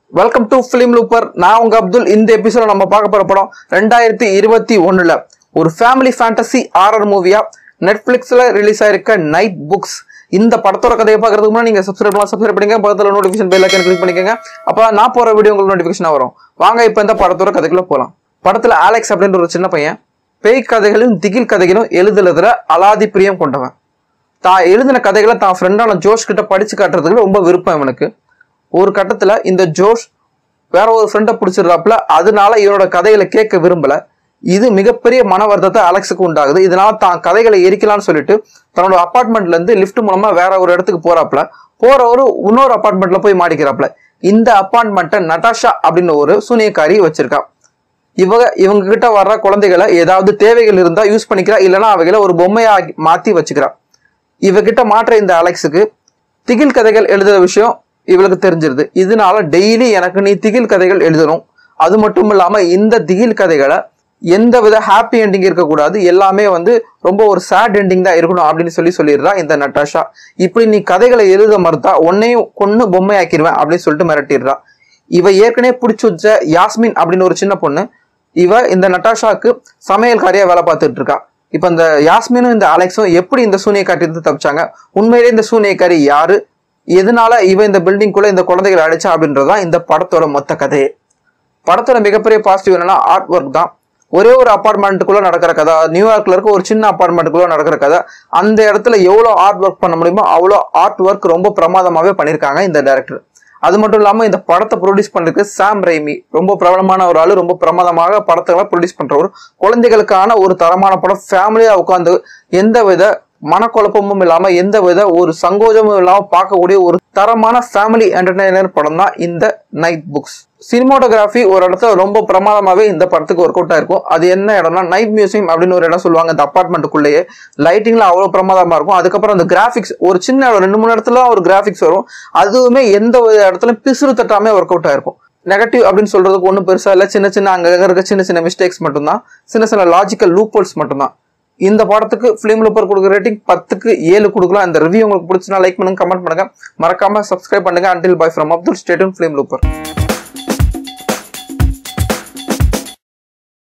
welcome to film லூப்பர் நான் உங்க அப்துல் இந்த எபிசோட நம்ம பார்க்க போற படம் ரெண்டாயிரத்தி இருபத்தி ஒண்ணுல ஒரு ஃபேமிலி ஃபேண்டசி ஆரர் மூவியா நெட்ஃபிளிக்ஸ்ல ரிலீஸ் ஆயிருக்க நைட் புக்ஸ் இந்த படத்தோட கதையை பார்க்கறதுக்கு முன்னாடி நீங்க சப்ஸ்கிரைப் பண்ணலாம் சப்ஸ்கிரைப் பண்ணிக்க பக்கத்துல நோட்டிஃபிகேஷன் பெல் ஐக்கன் கிளிக் பண்ணிக்கங்க அப்ப நான் போற வீடியோ உங்களுக்கு நோட்டிஃபிகேஷன் வரும் வாங்க இப்போ இந்த படத்தோட கதைக்குள்ள போலாம் படத்துல ஆலெக்ஸ் அப்படின்ற ஒரு சின்ன பையன் பேய் கதைகளும் திகில் கதைகளும் எழுதுறதுல அலாதி பிரியம் கொண்டவன் தான் எழுதின கதைகளை தான் ஃப்ரெண்டான ஜோஷ் கிட்ட படிச்சு காட்டுறதுக்கு ரொம்ப விருப்பம் இவனுக்கு ஒரு கட்டத்துல இந்த ஜோஷ் வேற ஒரு ஃப்ரெண்டை பிடிச்சிடுறாப்புல அதனால இவனோட கதைகளை கேட்க விரும்பல இது மிகப்பெரிய மன வருத்தத்தை அலெக்ஸுக்கு உண்டாகுது இதனால தான் கதைகளை எரிக்கலாம்னு சொல்லிட்டு தன்னோட அப்பார்ட்மெண்ட்ல இருந்து லிஃப்ட் மூலமா வேற ஒரு இடத்துக்கு போறாப்புல போறவரு இன்னொரு அப்பார்ட்மெண்ட்ல போய் மாடிக்கிறாப்புல இந்த அப்பார்ட்மெண்ட்டை நட்டாஷா அப்படின்னு ஒரு சூனியக்காரி வச்சிருக்கா இவங்க இவங்க கிட்ட வர்ற குழந்தைகளை ஏதாவது தேவைகள் இருந்தா யூஸ் பண்ணிக்கிறா இல்லைன்னா அவைகளை ஒரு பொம்மையா ஆக்கி- மாத்தி வச்சுக்கிறா இவகிட்ட மாற்ற இந்த அலெக்ஸுக்கு திகில் கதைகள் எழுதுற விஷயம் இவளுக்கு தெரிஞ்சிருது இதனால டெய்லி எனக்கு நீ திகில் கதைகள் எழுதணும் அது மட்டும் இல்லாம இந்த திகில் கதைகளை எந்த வித ஹாப்பி எண்டிங் இருக்கக்கூடாது எல்லாமே வந்து ரொம்ப ஒரு சேட் எண்டிங் தான் இருக்கணும் அப்படின்னு சொல்லி சொல்லிடுறா இந்த நட்டாஷா இப்படி நீ கதைகளை எழுத மறுத்தா உன்னையும் கொன்னு பொம்மையாக்கிடுவேன் அப்படின்னு சொல்லிட்டு மிரட்டிடுறா இவ ஏற்கனவே பிடிச்சி வச்ச யாஸ்மின் அப்படின்னு ஒரு சின்ன பொண்ணு இவ இந்த நட்டாஷாக்கு சமையல்காரியா வேலை பார்த்துட்டு இருக்கா இப்ப இந்த யாஸ்மினும் இந்த அலெக்ஸும் எப்படி இந்த சூனியக்காரி இருந்து தப்பிச்சாங்க உண்மையிலே இந்த சூனியக்காரி யாரு எதனால இவ இந்த பில்டிங்குள்ள இந்த குழந்தைகளை அடிச்சா அப்படின்றதுதான் இந்த படத்தோட மொத்த கதையே படத்தோட மிகப்பெரிய பாசிட்டிவ் என்னன்னா ஆர்ட் ஒர்க் தான் ஒரே ஒரு அப்பார்ட்மெண்ட்டுக்குள்ள நடக்கிற கதை நியூயார்க்ல இருக்க ஒரு சின்ன அப்பார்ட்மெண்ட்டுக்குள்ள நடக்கிற கதை அந்த இடத்துல எவ்வளோ ஆர்ட் ஒர்க் பண்ண முடியுமோ அவ்வளோ ஆர்ட் ஒர்க் ரொம்ப பிரமாதமாவே பண்ணியிருக்காங்க இந்த டைரக்டர் அது மட்டும் இல்லாம இந்த படத்தை ப்ரொடியூஸ் பண்ணிருக்கு சாம் ரைமி ரொம்ப பிரபலமான ஒரு ஆளு ரொம்ப பிரமாதமாக படத்தை ப்ரொடியூஸ் பண்றவர் குழந்தைகளுக்கான ஒரு தரமான படம் ஃபேமிலியா உட்காந்து எந்த வித மனக்குழப்பமும் இல்லாம எந்த வித ஒரு சங்கோஜமும் இல்லாம பார்க்கக்கூடிய ஒரு தரமான ஃபேமிலி என்டர்டைனர் படம் தான் இந்த நைட் புக்ஸ் சினிமாட்டோகிராஃபி ஒரு இடத்துல ரொம்ப பிரமாதமாவே இந்த படத்துக்கு ஒர்க் அவுட் ஆயிருக்கும் அது என்ன இடம்னா நைட் மியூசியம் அப்படின்னு ஒரு இடம் சொல்லுவாங்க இந்த அப்பார்ட்மெண்ட்டுக்குள்ளேயே லைட்டிங்ல அவ்வளவு பிரமாதமா இருக்கும் அதுக்கப்புறம் அந்த கிராஃபிக்ஸ் ஒரு சின்ன இடம் ரெண்டு மூணு இடத்துல ஒரு கிராஃபிக்ஸ் வரும் அதுவுமே எந்த ஒரு இடத்துல பிசுறு தட்டாமே ஒர்க் அவுட் ஆயிருக்கும் நெகட்டிவ் அப்படின்னு சொல்றதுக்கு ஒன்றும் பெருசா இல்லை சின்ன சின்ன அங்க இருக்க சின்ன சின்ன மிஸ்டேக்ஸ் மட்டும்தான் சின்ன சின்ன லாஜிக்கல் லூப்போல்ஸ் மட்டும்தான் இந்த படத்துக்கு ஃபிலிம் லூப்பர் கொடுக்குற ரேட்டிங் பத்துக்கு ஏழு கொடுக்கலாம் இந்த ரிவ்யூ உங்களுக்கு பிடிச்சுனா லைக் பண்ணுங்க கமெண்ட் பண்ணுங்க மறக்காம சப்ஸ்கிரைப் பண்ணுங்க அண்டில் பாய் ஃப்ரம் அப்துல் ஸ்டேட்டும் ஃபிலிம் லூப்பர்